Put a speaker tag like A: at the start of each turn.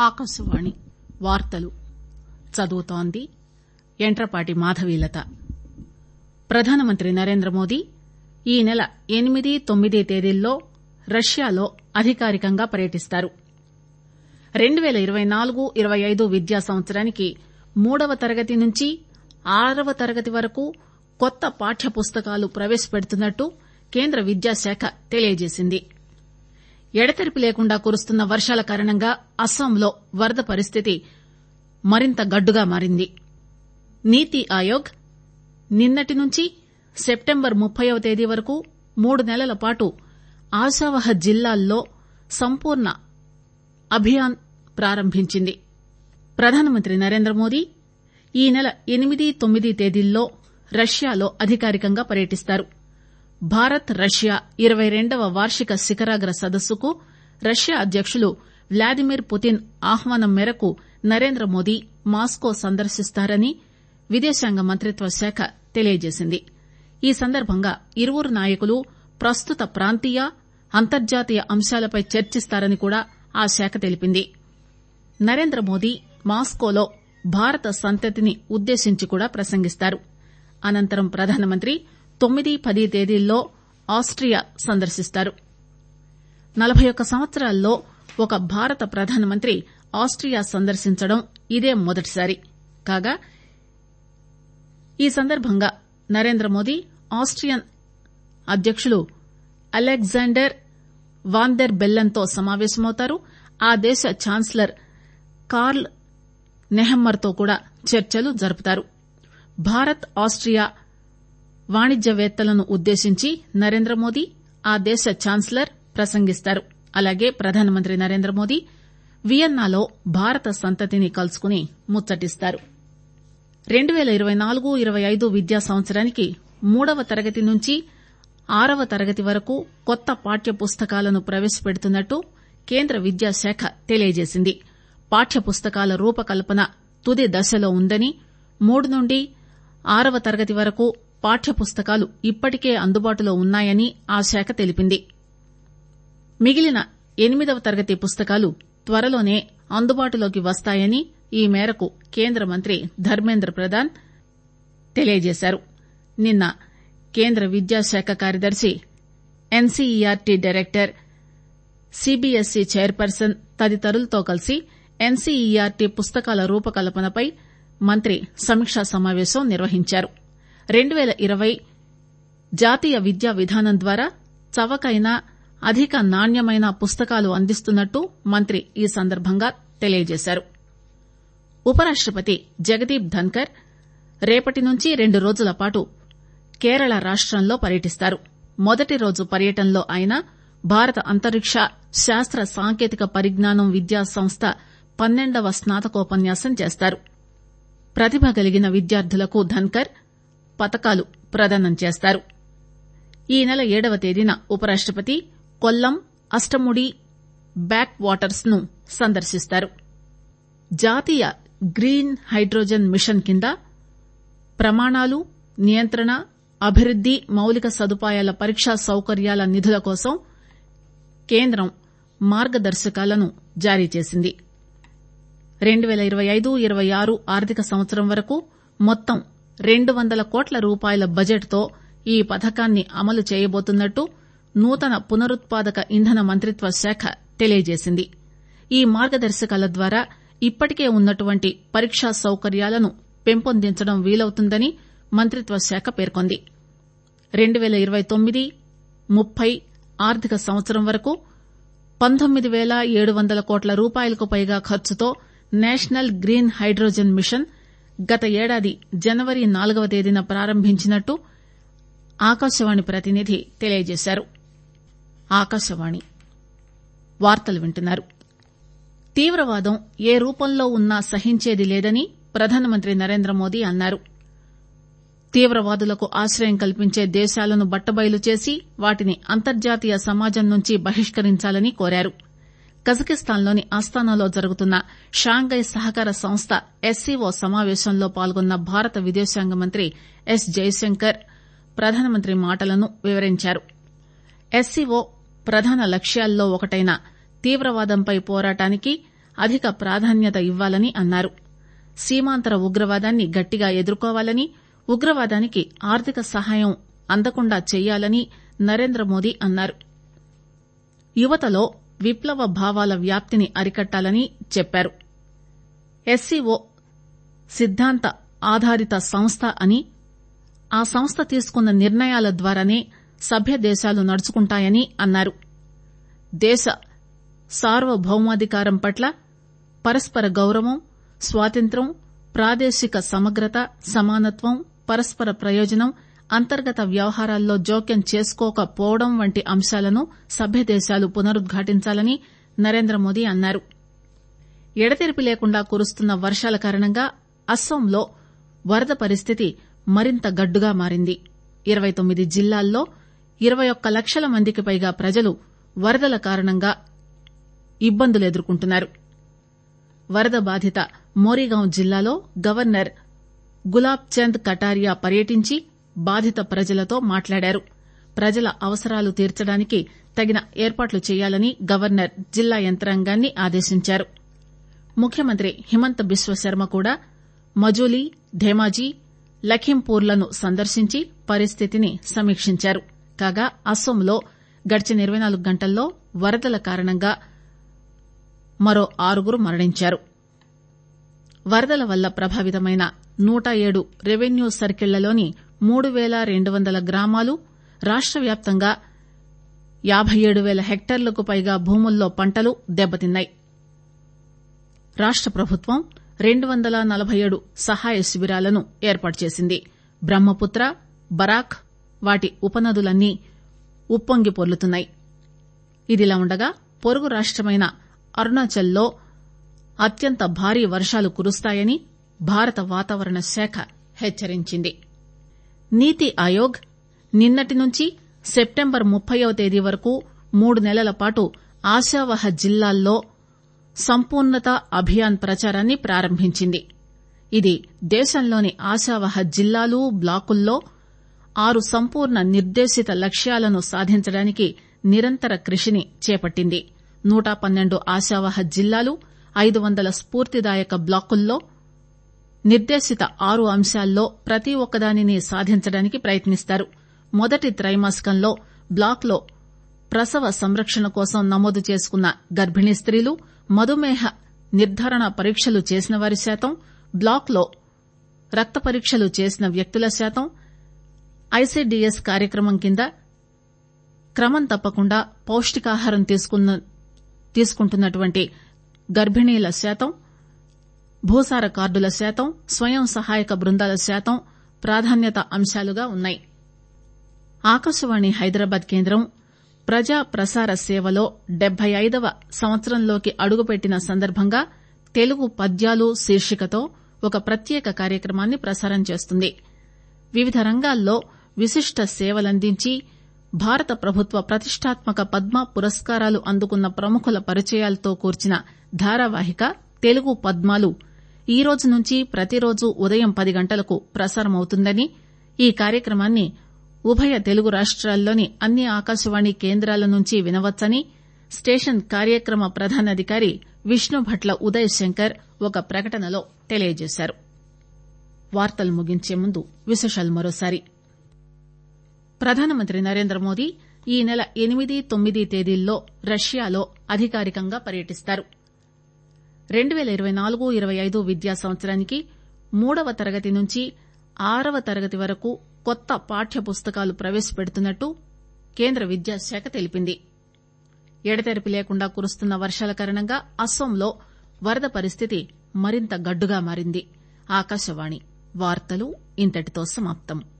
A: ఆకాశవాణి వార్తలు చదువుతోంది యంట్రపాటి మాధవీలత ప్రధానమంత్రి నరేంద్రమోదీ ఈ నెల ఎనిమిది తొమ్మిది తేదీల్లో రష్యాలో అధికారికంగా పర్యటిస్తారు రెండు పేల ఇరవై నాలుగు ఇరవై ఐదు విద్యా సంవత్సరానికి మూడవ తరగతి నుంచి ఆరవ తరగతి వరకు కొత్త పాఠ్య పుస్తకాలు ప్రవేశపెడుతున్నట్టు కేంద్ర విద్యాశాఖ తెలియజేసింది ఎడతెరిపి లేకుండా కురుస్తున్న వర్షాల కారణంగా అస్సాంలో వరద పరిస్థితి మరింత గడ్డుగా మారింది నీతి ఆయోగ్ నిన్నటి నుంచి సెప్టెంబర్ ముప్పైవ తేదీ వరకు మూడు నెలల పాటు ఆశావహ జిల్లాల్లో సంపూర్ణ అభియాన్ ప్రారంభించింది ప్రధానమంత్రి నరేంద్రమోదీ ఈ నెల ఎనిమిది తొమ్మిది తేదీల్లో రష్యాలో అధికారికంగా పర్యటిస్తారు భారత్ రష్యా ఇరవై రెండవ వార్షిక శిఖరాగ్ర సదస్సుకు రష్యా అధ్యకులు వ్లాదిమిర్ పుతిన్ ఆహ్వానం మేరకు నరేంద్రమోదీ మాస్కో సందర్శిస్తారని విదేశాంగ మంత్రిత్వ శాఖ తెలియజేసింది ఈ సందర్బంగా ఇరువురు నాయకులు ప్రస్తుత ప్రాంతీయ అంతర్జాతీయ అంశాలపై చర్చిస్తారని కూడా ఆ శాఖ తెలిపింది నరేంద్రమోదీ మాస్కోలో భారత సంతతిని ఉద్దేశించి కూడా ప్రసంగిస్తారు అనంతరం ప్రధానమంత్రి తొమ్మిది పది తేదీల్లో ఆస్టియా సందర్శిస్తారు నలబై ఒక్క సంవత్సరాల్లో ఒక భారత ప్రధానమంత్రి ఆస్టియా సందర్శించడం ఇదే మొదటిసారి కాగా ఈ సందర్బంగా నరేంద్రమోదీ ఆస్టియన్ అధ్యకులు అలెగ్జాండర్ వాన్ దెర్ బెల్లెన్తో సమావేశమవుతారు ఆ దేశ ఛాన్సలర్ కార్ల్ నెహమ్మర్ తో కూడా చర్చలు జరుపుతారు భారత్ ఆస్టియా వాణిజ్యవేత్తలను ఉద్దేశించి నరేంద్రమోదీ ఆ దేశ ఛాన్సలర్ ప్రసంగిస్తారు అలాగే ప్రధానమంత్రి నరేంద్రమోదీ వియన్నాలో భారత సంతతిని కలుసుకుని ముచ్చటిస్తారు రెండు పేల ఇరవై నాలుగు ఇరవై ఐదు విద్యా సంవత్సరానికి మూడవ తరగతి నుంచి ఆరవ తరగతి వరకు కొత్త పాఠ్య పుస్తకాలను ప్రవేశపెడుతున్నట్టు కేంద్ర విద్యాశాఖ తెలియజేసింది పాఠ్య పుస్తకాల రూపకల్పన తుది దశలో ఉందని మూడు నుండి ఆరవ తరగతి వరకు పాఠ్య పుస్తకాలు ఇప్పటికే అందుబాటులో ఉన్నాయని ఆ శాఖ తెలిపింది మిగిలిన ఎనిమిదవ తరగతి పుస్తకాలు త్వరలోనే అందుబాటులోకి వస్తాయని ఈ మేరకు కేంద్ర మంత్రి ధర్మేంద్ర ప్రధాన్ తెలియజేశారు నిన్న కేంద్ర విద్యాశాఖ కార్యదర్శి ఎన్సీఈఆర్టీ డైరెక్టర్ సీబీఎస్ఈ చైర్పర్సన్ తదితరులతో కలిసి ఎన్సీఈఆర్టీ పుస్తకాల రూపకల్పనపై మంత్రి సమీక్షా సమావేశం నిర్వహించారు రెండు పేల ఇరవై జాతీయ విద్యా విధానం ద్వారా చవకైన అధిక నాణ్యమైన పుస్తకాలు అందిస్తున్నట్టు మంత్రి ఈ సందర్భంగా తెలియజేశారు ఉపరాష్టపతి జగదీప్ ధన్కర్ రేపటి నుంచి రెండు రోజుల పాటు కేరళ రాష్టంలో పర్యటిస్తారు మొదటి రోజు పర్యటనలో ఆయన భారత అంతరిక్ష శాస్త్ర సాంకేతిక పరిజ్ఞానం విద్యా సంస్థ పన్నెండవ స్నాతకోపన్యాసం చేస్తారు ప్రతిభ కలిగిన విద్యార్థులకు ధన్కర్ పతకాలు ప్రదానం చేస్తారు ఈ నెల ఏడవ తేదీన ఉపరాష్టపతి కొల్లం అష్టముడి బ్యాక్ వాటర్స్ ను సందర్శిస్తారు జాతీయ గ్రీన్ హైడ్రోజన్ మిషన్ కింద ప్రమాణాలు నియంత్రణ అభివృద్ది మౌలిక సదుపాయాల పరీక్షా సౌకర్యాల నిధుల కోసం కేంద్రం మార్గదర్శకాలను జారీ చేసింది రెండు పేల ఇరవై ఐదు ఇరవై ఆరు ఆర్థిక సంవత్సరం వరకు మొత్తం రెండు వందల కోట్ల రూపాయల బడ్జెట్ తో ఈ పథకాన్ని అమలు చేయబోతున్నట్టు నూతన పునరుత్పాదక ఇంధన మంత్రిత్వ శాఖ తెలియజేసింది ఈ మార్గదర్శకాల ద్వారా ఇప్పటికే ఉన్నటువంటి పరీక్షా సౌకర్యాలను పెంపొందించడం వీలవుతుందని మంత్రిత్వ శాఖ పేర్కొంది రెండు పేల ఇరవై తొమ్మిది ముప్పై ఆర్థిక సంవత్సరం వరకు పంతొమ్మిది పేల ఏడు వందల కోట్ల రూపాయలకు పైగా ఖర్చుతో నేషనల్ గ్రీన్ హైడ్రోజన్ మిషన్ గత ఏడాది జనవరి నాలుగవ తేదీన ప్రారంభించినట్టు ఆకాశవాణి ప్రతినిధి తెలియజేశారు ఆకాశవాణి వార్తలు వింటున్నారు తీవ్రవాదం ఏ రూపంలో ఉన్నా సహించేది లేదని ప్రధానమంత్రి నరేంద్రమోదీ అన్నారు తీవ్రవాదులకు ఆశ్రయం కల్పించే దేశాలను బట్టబయలు చేసి వాటిని అంతర్జాతీయ సమాజం నుంచి బహిష్కరించాలని కోరారు కజకిస్తాన్లోని ఆస్తానాలో జరుగుతున్న షాంఘై సహకార సంస్థ ఎస్సీఓ సమావేశంలో పాల్గొన్న భారత విదేశాంగ మంత్రి ఎస్ జైశంకర్ ప్రధానమంత్రి మాటలను వివరించారు ఎస్సీఓ ప్రధాన లక్ష్యాల్లో ఒకటైన తీవ్రవాదంపై పోరాటానికి అధిక ప్రాధాన్యత ఇవ్వాలని అన్నారు సీమాంతర ఉగ్రవాదాన్ని గట్టిగా ఎదుర్కోవాలని ఉగ్రవాదానికి ఆర్థిక సహాయం అందకుండా చేయాలని నరేంద్రమోదీ అన్నారు యువతలో విప్లవ భావాల వ్యాప్తిని అరికట్టాలని చెప్పారు ఎస్సీఓ సిద్దాంత ఆధారిత సంస్థ అని ఆ సంస్థ తీసుకున్న నిర్ణయాల ద్వారానే సభ్య దేశాలు నడుచుకుంటాయని అన్నారు దేశ సార్వభౌమాధికారం పట్ల పరస్పర గౌరవం స్వాతంత్ర్యం ప్రాదేశిక సమగ్రత సమానత్వం పరస్పర ప్రయోజనం అంతర్గత వ్యవహారాల్లో జోక్యం చేసుకోకపోవడం వంటి అంశాలను సభ్య దేశాలు పునరుద్ఘాటించాలని నరేంద్రమోదీ అన్నారు ఎడతెరిపి లేకుండా కురుస్తున్న వర్షాల కారణంగా అస్సోంలో వరద పరిస్థితి మరింత గడ్డుగా మారింది ఇరవై తొమ్మిది జిల్లాల్లో ఇరవై ఒక్క లక్షల మందికి పైగా ప్రజలు వరదల కారణంగా ఇబ్బందులు ఎదుర్కొంటున్నారు వరద బాధిత మోరీగాం జిల్లాలో గవర్నర్ గులాబ్ చంద్ కటారియా పర్యటించి బాధిత ప్రజలతో మాట్లాడారు ప్రజల అవసరాలు తీర్చడానికి తగిన ఏర్పాట్లు చేయాలని గవర్నర్ జిల్లా యంత్రాంగాన్ని ఆదేశించారు ముఖ్యమంత్రి హిమంత్ బిశ్వశర్మ కూడా మజూలీ ధేమాజీ లఖీంపూర్లను సందర్శించి పరిస్థితిని సమీక్షించారు కాగా అస్సోంలో గడిచిన ఇరవై నాలుగు గంటల్లో వరదల కారణంగా మరో ఆరుగురు మరణించారు వరదల వల్ల ప్రభావితమైన నూట ఏడు రెవెన్యూ సర్కిళ్లలోని మూడు పేల రెండు వందల గ్రామాలు రాష్ట వ్యాప్తంగా యాబై ఏడు పేల హెక్టార్లకు పైగా భూముల్లో పంటలు దెబ్బతిన్నాయి రాష్ట ప్రభుత్వం రెండు వందల నలబై ఏడు సహాయ శిబిరాలను ఏర్పాటు చేసింది బ్రహ్మపుత్ర బరాక్ వాటి ఉపనదులన్నీ ఉప్పొంగి పొర్లుతున్నాయి ఇదిలా ఉండగా పొరుగు రాష్టమైన అరుణాచల్లో అత్యంత భారీ వర్షాలు కురుస్తాయని భారత వాతావరణ శాఖ హెచ్చరించింది నీతి ఆయోగ్ నిన్నటి నుంచి సెప్టెంబర్ ముప్పైవ తేదీ వరకు మూడు నెలల పాటు ఆశావహ జిల్లాల్లో సంపూర్ణత అభియాన్ ప్రచారాన్ని ప్రారంభించింది ఇది దేశంలోని ఆశావహ జిల్లాలు బ్లాకుల్లో ఆరు సంపూర్ణ నిర్దేశిత లక్ష్యాలను సాధించడానికి నిరంతర కృషిని చేపట్టింది నూట పన్నెండు ఆశావహ జిల్లాలు ఐదు వందల స్పూర్తిదాయక బ్లాకుల్లో నిర్దేశిత ఆరు అంశాల్లో ప్రతి ఒక్కదానిని సాధించడానికి ప్రయత్నిస్తారు మొదటి త్రైమాసికంలో బ్లాక్లో ప్రసవ సంరక్షణ కోసం నమోదు చేసుకున్న గర్భిణీ స్త్రీలు మధుమేహ నిర్దారణ పరీక్షలు చేసిన వారి శాతం బ్లాక్లో రక్త పరీక్షలు చేసిన వ్యక్తుల శాతం ఐసీడీఎస్ కార్యక్రమం కింద క్రమం తప్పకుండా పౌష్టికాహారం తీసుకుంటున్నటువంటి గర్భిణీల శాతం భూసార కార్డుల శాతం స్వయం సహాయక బృందాల శాతం ప్రాధాన్యత అంశాలుగా ఉన్నాయి ఆకాశవాణి హైదరాబాద్ కేంద్రం ప్రజా ప్రసార సేవలో డెబ్బై ఐదవ సంవత్సరంలోకి అడుగుపెట్టిన సందర్భంగా తెలుగు పద్యాలు శీర్షికతో ఒక ప్రత్యేక కార్యక్రమాన్ని ప్రసారం చేస్తుంది వివిధ రంగాల్లో విశిష్ట సేవలందించి భారత ప్రభుత్వ ప్రతిష్టాత్మక పద్మ పురస్కారాలు అందుకున్న ప్రముఖుల పరిచయాలతో కూర్చిన ధారావాహిక తెలుగు పద్మాలు ఈ రోజు నుంచి ప్రతిరోజు ఉదయం పది గంటలకు ప్రసారమవుతుందని ఈ కార్యక్రమాన్ని ఉభయ తెలుగు రాష్టాల్లోని అన్ని ఆకాశవాణి కేంద్రాల నుంచి వినవచ్చని స్టేషన్ కార్యక్రమ ప్రధానాధికారి విష్ణుభట్ల ఉదయ్ శంకర్ ఒక ప్రకటనలో తెలియజేశారు వార్తలు ముగించే ముందు విశేషాలు మరోసారి ప్రధానమంత్రి నరేంద్రమోదీ ఈ నెల ఎనిమిది తొమ్మిది తేదీల్లో రష్యాలో అధికారికంగా పర్యటిస్తారు రెండు పేల ఇరవై నాలుగు ఇరవై ఐదు విద్యా సంవత్సరానికి మూడవ తరగతి నుంచి ఆరవ తరగతి వరకు కొత్త పాఠ్య పుస్తకాలు ప్రవేశపెడుతున్నట్టు కేంద్ర విద్యాశాఖ తెలిపింది ఎడతెరిపి లేకుండా కురుస్తున్న వర్షాల కారణంగా అస్సోంలో వరద పరిస్థితి మరింత గడ్డుగా మారింది ఆకాశవాణి వార్తలు ఇంతటితో సమాప్తం